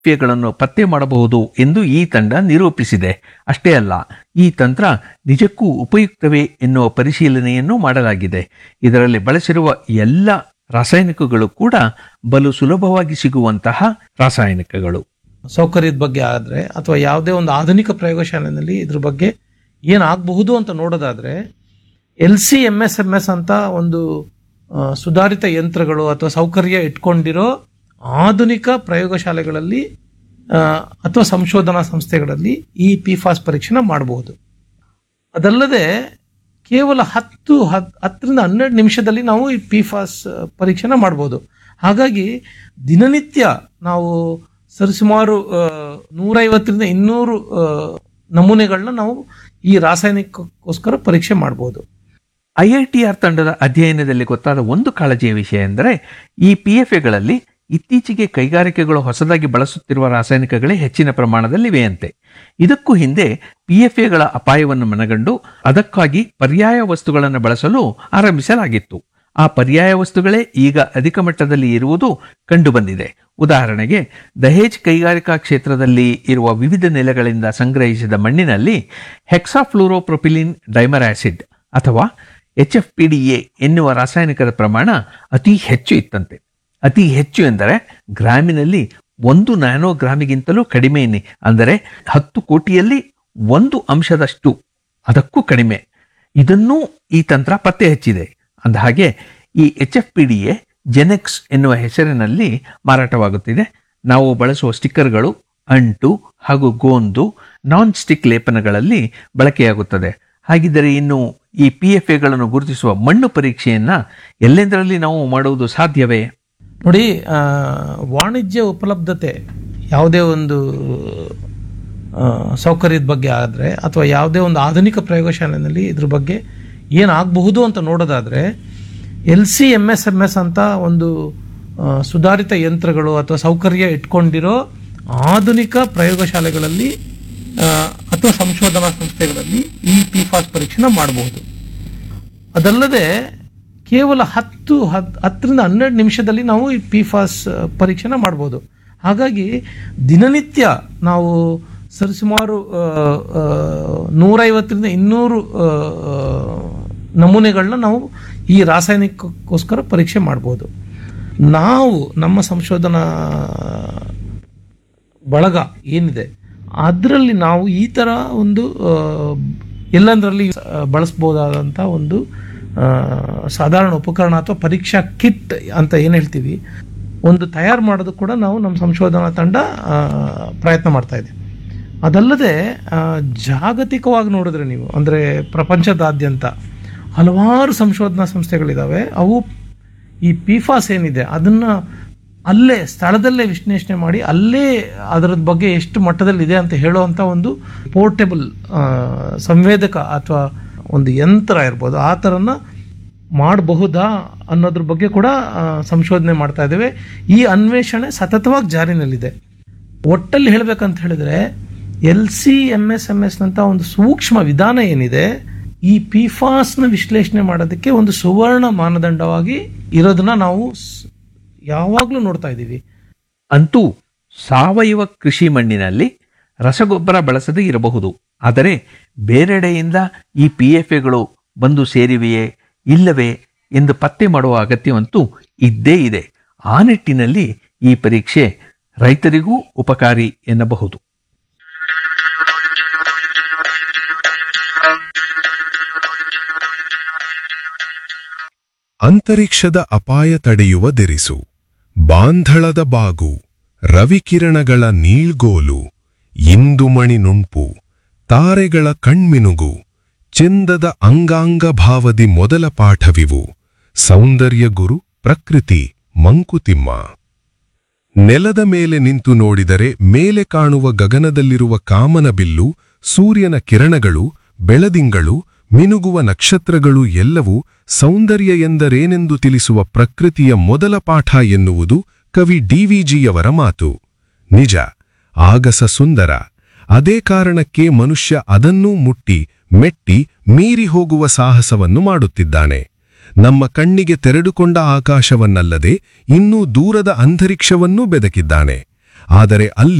ಗಳನ್ನು ಪತ್ತೆ ಮಾಡಬಹುದು ಎಂದು ಈ ತಂಡ ನಿರೂಪಿಸಿದೆ ಅಷ್ಟೇ ಅಲ್ಲ ಈ ತಂತ್ರ ನಿಜಕ್ಕೂ ಉಪಯುಕ್ತವೇ ಎನ್ನುವ ಪರಿಶೀಲನೆಯನ್ನು ಮಾಡಲಾಗಿದೆ ಇದರಲ್ಲಿ ಬಳಸಿರುವ ಎಲ್ಲ ರಾಸಾಯನಿಕಗಳು ಕೂಡ ಬಲು ಸುಲಭವಾಗಿ ಸಿಗುವಂತಹ ರಾಸಾಯನಿಕಗಳು ಸೌಕರ್ಯದ ಬಗ್ಗೆ ಆದರೆ ಅಥವಾ ಯಾವುದೇ ಒಂದು ಆಧುನಿಕ ಪ್ರಯೋಗಶಾಲೆಯಲ್ಲಿ ಇದ್ರ ಬಗ್ಗೆ ಏನಾಗಬಹುದು ಅಂತ ನೋಡೋದಾದ್ರೆ L C M S M S ಅಂತ ಒಂದು ಆ, ಸುಧಾರಿತ ಯಂತ್ರಗಳು ಅಥವಾ ಸೌಕರ್ಯ ಇಟ್ಕೊಂಡಿರೋ ಆಧುನಿಕ ಪ್ರಯೋಗಶಾಲೆಗಳಲ್ಲಿ ಆ, ಅಥವಾ ಸಂಶೋಧನಾ ಸಂಸ್ಥೆಗಳಲ್ಲಿ ಈ ಪಿ ಫಾಸ್ ಪರೀಕ್ಷೆನ ಮಾಡಬಹುದು ಅದಲ್ಲದೆ ಕೇವಲ ಹತ್ತು ಹತ್ ಹತ್ತರಿಂದ ಹನ್ನೆರಡು ನಿಮಿಷದಲ್ಲಿ ನಾವು ಈ ಪಿ ಫಾಸ್ ಪರೀಕ್ಷೆನ ಮಾಡ್ಬೋದು ಹಾಗಾಗಿ ದಿನನಿತ್ಯ ನಾವು ಸರಿಸುಮಾರು ಆ, ನೂರೈವತ್ತರಿಂದ ಇನ್ನೂರು ಆ, ನಮೂನೆಗಳನ್ನ ನಾವು ಈ ರಾಸಾಯನಿಕಕ್ಕೋಸ್ಕರ ಪರೀಕ್ಷೆ ಮಾಡ್ಬೋದು ಐಐಟಿಆರ್ ತಂಡದ ಅಧ್ಯಯನದಲ್ಲಿ ಗೊತ್ತಾದ ಒಂದು ಕಾಳಜಿಯ ವಿಷಯ ಎಂದರೆ ಈ ಪಿಎಫ್ಎಗಳಲ್ಲಿ ಇತ್ತೀಚೆಗೆ ಕೈಗಾರಿಕೆಗಳು ಹೊಸದಾಗಿ ಬಳಸುತ್ತಿರುವ ರಾಸಾಯನಿಕಗಳೇ ಹೆಚ್ಚಿನ ಪ್ರಮಾಣದಲ್ಲಿವೆಯಂತೆ ಇದಕ್ಕೂ ಹಿಂದೆ ಪಿಎಫ್ಎಗಳ ಅಪಾಯವನ್ನು ಮನಗಂಡು ಅದಕ್ಕಾಗಿ ಪರ್ಯಾಯ ವಸ್ತುಗಳನ್ನು ಬಳಸಲು ಆರಂಭಿಸಲಾಗಿತ್ತು ಆ ಪರ್ಯಾಯ ವಸ್ತುಗಳೇ ಈಗ ಅಧಿಕ ಮಟ್ಟದಲ್ಲಿ ಇರುವುದು ಕಂಡುಬಂದಿದೆ ಉದಾಹರಣೆಗೆ ದಹೇಜ್ ಕೈಗಾರಿಕಾ ಕ್ಷೇತ್ರದಲ್ಲಿ ಇರುವ ವಿವಿಧ ನೆಲೆಗಳಿಂದ ಸಂಗ್ರಹಿಸಿದ ಮಣ್ಣಿನಲ್ಲಿ ಹೆಕ್ಸಾಫ್ಲೂರೋಪ್ರೊಪಿಲಿನ್ ಡೈಮರ್ ಆಸಿಡ್ ಅಥವಾ H F P D A ಎನ್ನುವ ರಾಸಾಯನಿಕದ ಪ್ರಮಾಣ ಅತಿ ಹೆಚ್ಚು ಇತ್ತಂತೆ ಅತಿ ಹೆಚ್ಚು ಎಂದರೆ ಗ್ರಾಮಿನಲ್ಲಿ ಒಂದು ನ್ಯಾನೋಗ್ರಾಮಿಗಿಂತಲೂ ಕಡಿಮೆ ಎನ್ನಿ ಅಂದರೆ ಹತ್ತು ಕೋಟಿಯಲ್ಲಿ ಒಂದು ಅಂಶದಷ್ಟು ಅದಕ್ಕೂ ಕಡಿಮೆ ಇದನ್ನೂ ಈ ತಂತ್ರ ಪತ್ತೆ ಹಚ್ಚಿದೆ ಅಂದಹಾಗೆ ಈ H F P D A GenX ಎನ್ನುವ ಹೆಸರಿನಲ್ಲಿ ಮಾರಾಟವಾಗುತ್ತಿದೆ ನಾವು ಬಳಸುವ ಸ್ಟಿಕ್ಕರ್ಗಳು ಅಂಟು ಹಾಗೂ ಗೋಂದು ನಾನ್ ಸ್ಟಿಕ್ ಲೇಪನಗಳಲ್ಲಿ ಬಳಕೆಯಾಗುತ್ತದೆ ಹಾಗಿದ್ದರೆ ಇನ್ನು ಈ ಪಿ ಎಫ್ ಎಗಳನ್ನು ಗುರುತಿಸುವ ಮಣ್ಣು ಪರೀಕ್ಷೆಯನ್ನ ಎಲ್ಲೆಂದರಲ್ಲಿ ನಾವು ಮಾಡುವುದು ಸಾಧ್ಯವೇ ನೋಡಿ ಆ, ವಾಣಿಜ್ಯ ಉಪಲಬ್ಧತೆ ಯಾವುದೇ ಒಂದು ಆ, ಸೌಕರ್ಯದ ಬಗ್ಗೆ ಆದರೆ ಅಥವಾ ಯಾವುದೇ ಒಂದು ಆಧುನಿಕ ಪ್ರಯೋಗಶಾಲೆಯಲ್ಲಿ ಇದ್ರ ಬಗ್ಗೆ ಏನಾಗಬಹುದು ಅಂತ ನೋಡೋದಾದ್ರೆ L C M S M S ಅಂತ ಒಂದು ಆ, ಸುಧಾರಿತ ಯಂತ್ರಗಳು ಅಥವಾ ಸೌಕರ್ಯ ಇಟ್ಕೊಂಡಿರೋ ಆಧುನಿಕ ಪ್ರಯೋಗಶಾಲೆಗಳಲ್ಲಿ ಆ, ಅಥವಾ ಸಂಶೋಧನಾ ಸಂಸ್ಥೆಗಳಲ್ಲಿ ಈ ಪಿ ಫಾಸ್ ಪರೀಕ್ಷೆನ ಮಾಡಬಹುದು ಅದಲ್ಲದೆ ಕೇವಲ ಹತ್ತು ಹತ್ ಹತ್ತರಿಂದ ಹನ್ನೆರಡು ನಿಮಿಷದಲ್ಲಿ ನಾವು ಈ ಪಿ ಫಾಸ್ ಪರೀಕ್ಷೆನ ಮಾಡ್ಬೋದು ಹಾಗಾಗಿ ದಿನನಿತ್ಯ ನಾವು ಸರಿಸುಮಾರು ಆ, ಆ, ನೂರೈವತ್ತರಿಂದ ಇನ್ನೂರು ಆ, ನಮೂನೆಗಳನ್ನ ನಾವು ಈ ರಾಸಾಯನಿಕಕ್ಕೋಸ್ಕರ ಪರೀಕ್ಷೆ ಮಾಡ್ಬೋದು ನಾವು ನಮ್ಮ ಸಂಶೋಧನಾ ಬಳಗ ಏನಿದೆ ಅದರಲ್ಲಿ ನಾವು ಈ ಥರ ಒಂದು ಆ, ಎಲ್ಲಂದರಲ್ಲಿ ಆ, ಬಳಸ್ಬೋದಾದಂಥ ಒಂದು ಆ, ಸಾಧಾರಣ ಉಪಕರಣ ಅಥವಾ ಪರೀಕ್ಷಾ ಕಿಟ್ ಅಂತ ಏನು ಹೇಳ್ತೀವಿ ಒಂದು ತಯಾರು ಮಾಡೋದು ಕೂಡ ನಾವು ನಮ್ಮ ಸಂಶೋಧನಾ ತಂಡ ಆ, ಪ್ರಯತ್ನ ಮಾಡ್ತಾ ಇದೆ ಅದಲ್ಲದೆ ಆ, ಜಾಗತಿಕವಾಗಿ ನೋಡಿದ್ರೆ ನೀವು ಅಂದರೆ ಪ್ರಪಂಚದಾದ್ಯಂತ ಹಲವಾರು ಸಂಶೋಧನಾ ಸಂಸ್ಥೆಗಳಿದ್ದಾವೆ ಅವು ಈ ಪಿಫಾಸ್ ಏನಿದೆ ಅದನ್ನ ಅಲ್ಲೇ ಸ್ಥಳದಲ್ಲೇ ವಿಶ್ಲೇಷಣೆ ಮಾಡಿ ಅಲ್ಲೇ ಅದರ ಬಗ್ಗೆ ಎಷ್ಟು ಮಟ್ಟದಲ್ಲಿ ಇದೆ ಅಂತ ಹೇಳುವಂಥ ಒಂದು ಪೋರ್ಟೇಬಲ್ ಸಂವೇದಕ ಅಥವಾ ಒಂದು ಯಂತ್ರ ಇರ್ಬೋದು ಆ ಥರನ ಮಾಡಬಹುದಾ ಅನ್ನೋದ್ರ ಬಗ್ಗೆ ಕೂಡ ಆ, ಸಂಶೋಧನೆ ಮಾಡ್ತಾ ಇದ್ದೇವೆ ಈ ಅನ್ವೇಷಣೆ ಸತತವಾಗಿ ಜಾರಿನಲ್ಲಿದೆ ಒಟ್ಟಲ್ಲಿ ಹೇಳಬೇಕಂತ ಹೇಳಿದ್ರೆ L C M S M S ನಂತ ಒಂದು ಸೂಕ್ಷ್ಮ ವಿಧಾನ ಏನಿದೆ ಈ ಪಿಫಾಸ್ನ ವಿಶ್ಲೇಷಣೆ ಮಾಡೋದಕ್ಕೆ ಒಂದು ಸುವರ್ಣ ಮಾನದಂಡವಾಗಿ ಇರೋದನ್ನ ನಾವು ಸ್- ಯಾವಾಗಲೂ ನೋಡ್ತಾ ಇದ್ದೀವಿ ಅಂತೂ ಸಾವಯವ ಕೃಷಿ ಮಣ್ಣಿನಲ್ಲಿ ರಸಗೊಬ್ಬರ ಬಳಸದೇ ಇರಬಹುದು ಆದರೆ ಬೇರೆಡೆಯಿಂದ ಈ ಪಿ ಎಫ್ ಎಗಳು ಬಂದು ಸೇರಿವೆಯೇ ಇಲ್ಲವೇ ಎಂದು ಪತ್ತೆ ಮಾಡುವ ಅಗತ್ಯವಂತೂ ಇದ್ದೇ ಇದೆ ಆ ನಿಟ್ಟಿನಲ್ಲಿ ಈ ಪರೀಕ್ಷೆ ರೈತರಿಗೂ ಉಪಕಾರಿ ಎನ್ನಬಹುದು ಅಂತರಿಕ್ಷದ ಅಪಾಯ ತಡೆಯುವ ದಿರಿಸು ಬಾಂಧಳದ ಬಾಗು ರವಿಕಿರಣಗಳ ನೀಳ್ಗೋಲು ಇಂದುಮಣಿ ನುಣ್ಪು ತಾರೆಗಳ ಕಣ್ಮಿನುಗು ಚೆಂದದ ಅಂಗಾಂಗ ಭಾವದಿ ಮೊದಲ ಪಾಠವಿವು ಸೌಂದರ್ಯ ಗುರು ಪ್ರಕೃತಿ ಮಂಕುತಿಮ್ಮ ನೆಲದ ಮೇಲೆ ನಿಂತು ನೋಡಿದರೆ ಮೇಲೆ ಕಾಣುವ ಗಗನದಲ್ಲಿರುವ ಕಾಮನ ಬಿಲ್ಲು ಸೂರ್ಯನ ಕಿರಣಗಳು ಬೆಳದಿಂಗಳು ಮಿನುಗುವ ನಕ್ಷತ್ರಗಳು ಎಲ್ಲವೂ ಸೌಂದರ್ಯ ಎಂದರೇನೆಂದು ತಿಳಿಸುವ ಪ್ರಕೃತಿಯ ಮೊದಲ ಪಾಠ ಎನ್ನುವುದು ಕವಿ ಡಿವಿಜಿಯವರ ಮಾತು ನಿಜ ಆಗಸ ಸುಂದರ ಅದೇ ಕಾರಣಕ್ಕೆ ಮನುಷ್ಯ ಅದನ್ನೂ ಮುಟ್ಟಿ ಮೆಟ್ಟಿ ಮೀರಿ ಹೋಗುವ ಸಾಹಸವನ್ನು ಮಾಡುತ್ತಿದ್ದಾನೆ ನಮ್ಮ ಕಣ್ಣಿಗೆ ತೆರೆದುಕೊಂಡ ಆಕಾಶವನ್ನಲ್ಲದೆ ಇನ್ನೂ ದೂರದ ಅಂತರಿಕ್ಷವನ್ನೂ ಬೆದಕಿದ್ದಾನೆ ಆದರೆ ಅಲ್ಲಿ